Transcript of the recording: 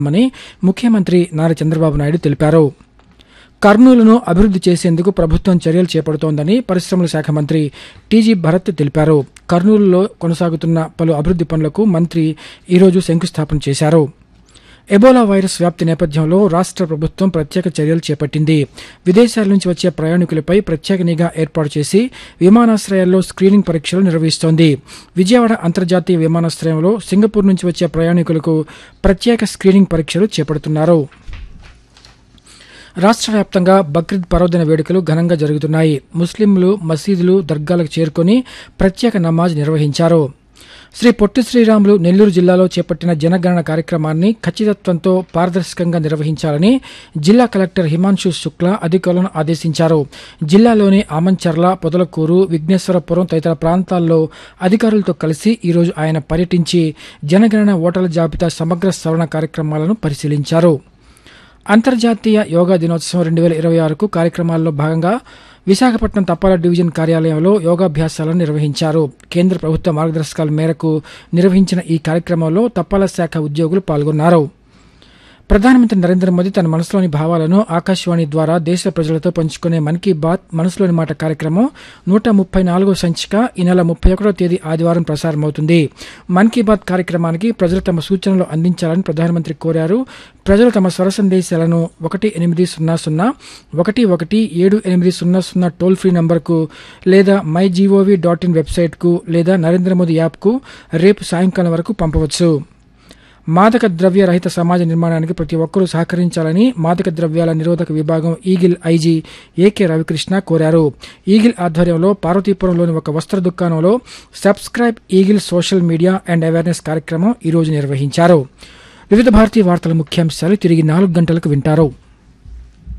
మని ముఖ్యమంత్రి నారా చంద్రబాబు నాయుడు తెలిపారు కర్నూలును అభివృద్ధి చేసేందుకు ప్రభుత్వం చర్యలు చేపడుతోందని పరిశ్రమల శాఖ మంత్రి టీజీ భరత్ తెలిపారు కర్నూలులో కొనసాగుతున్న పలు అభివృద్ధి పనులకు మంత్రి ఈరోజు శంకుస్థాపన చేశారు ఎబోలా వైరస్ వ్యాప్తి నేపథ్యంలో రాష్ట్ర ప్రభుత్వం ప్రత్యేక చర్యలు చేపట్టింది విదేశాల నుంచి వచ్చే ప్రయాణికులపై ప్రత్యేక నిఘా ఏర్పాటు చేసి విమానాశ్రయాల్లో స్క్రీనింగ్ పరీక్షలు నిర్వహిస్తోంది విజయవాడ అంతర్జాతీయ విమానాశ్రయంలో సింగపూర్ నుంచి వచ్చే ప్రయాణికులకు ప్రత్యేక స్క్రీనింగ్ పరీక్షలు చేపడుతున్నారు రాష్ట్ర వ్యాప్తంగా బక్రీద్ పర్వదిన వేడుకలు ఘనంగా జరుగుతున్నాయి ముస్లింలు మసీదులు దర్గాలకు చేరుకొని ప్రత్యేక నమాజ్ నిర్వహించారు శ్రీ పొట్టి శ్రీరాములు నెల్లూరు జిల్లాలో చేపట్టిన జనగణన కార్యక్రమాన్ని ఖచ్చితత్వంతో పారదర్శకంగా నిర్వహించాలని జిల్లా కలెక్టర్ హిమాంశు శుక్లా అధికారులను ఆదేశించారు జిల్లాలోని ఆమంచర్ల పొదలకూరు విఘ్నేశ్వరపురం తదితర ప్రాంతాల్లో అధికారులతో కలిసి ఈరోజు ఆయన పర్యటించి జనగణన ఓటర్ల జాబితా సమగ్ర సవరణ కార్యక్రమాలను పరిశీలించారు అంతర్జాతీయ యోగా దినోత్సవం రెండు వేల ఇరవై ఆరుకు కార్యక్రమాల్లో భాగంగా విశాఖపట్నం తపాలా డివిజన్ కార్యాలయంలో యోగాభ్యాసాలను నిర్వహించారు కేంద్ర ప్రభుత్వ మార్గదర్శకాల మేరకు నిర్వహించిన ఈ కార్యక్రమంలో తపాలా శాఖ ఉద్యోగులు పాల్గొన్నారు ప్రధానమంత్రి నరేంద్ర మోదీ తన మనసులోని భావాలను ఆకాశవాణి ద్వారా దేశ ప్రజలతో పంచుకునే మన్ కీ బాత్ మనసులోని మాట కార్యక్రమం నూట ముప్పై నాలుగో సంచిక ఈ నెల ముప్పై ఒకటో తేదీ ఆదివారం ప్రసారమవుతుంది మన్ కీ బాత్ కార్యక్రమానికి ప్రజలు తమ సూచనలు అందించాలని ప్రధానమంత్రి కోరారు ప్రజలు తమ స్వర సందేశాలను ఒకటి ఎనిమిది సున్నా సున్నా ఒకటి ఒకటి ఏడు ఎనిమిది సున్నా సున్నా టోల్ ఫ్రీ నంబర్కు లేదా మై జీఓవీ డాట్ ఇన్ వెబ్సైట్కు లేదా నరేంద్ర మోదీ యాప్కు రేపు సాయంకాలం వరకు పంపవచ్చు మాదక ద్రవ్య రహిత సమాజ నిర్మాణానికి ప్రతి ఒక్కరూ సహకరించాలని మాదక ద్రవ్యాల నిరోధక విభాగం ఈగిల్ ఐజీ ఏకే రవికృష్ణ కోరారు ఈగిల్ ఆధ్వర్యంలో పార్వతీపురంలోని ఒక వస్త్ర దుకాణంలో subscribe eagle social media and awareness కార్యక్రమం ఈరోజు నిర్వహించారు వివిధ భారతీయ వార్తల ముఖ్యాంశాలు తిరిగి నాలుగు గంటలకు వింటారు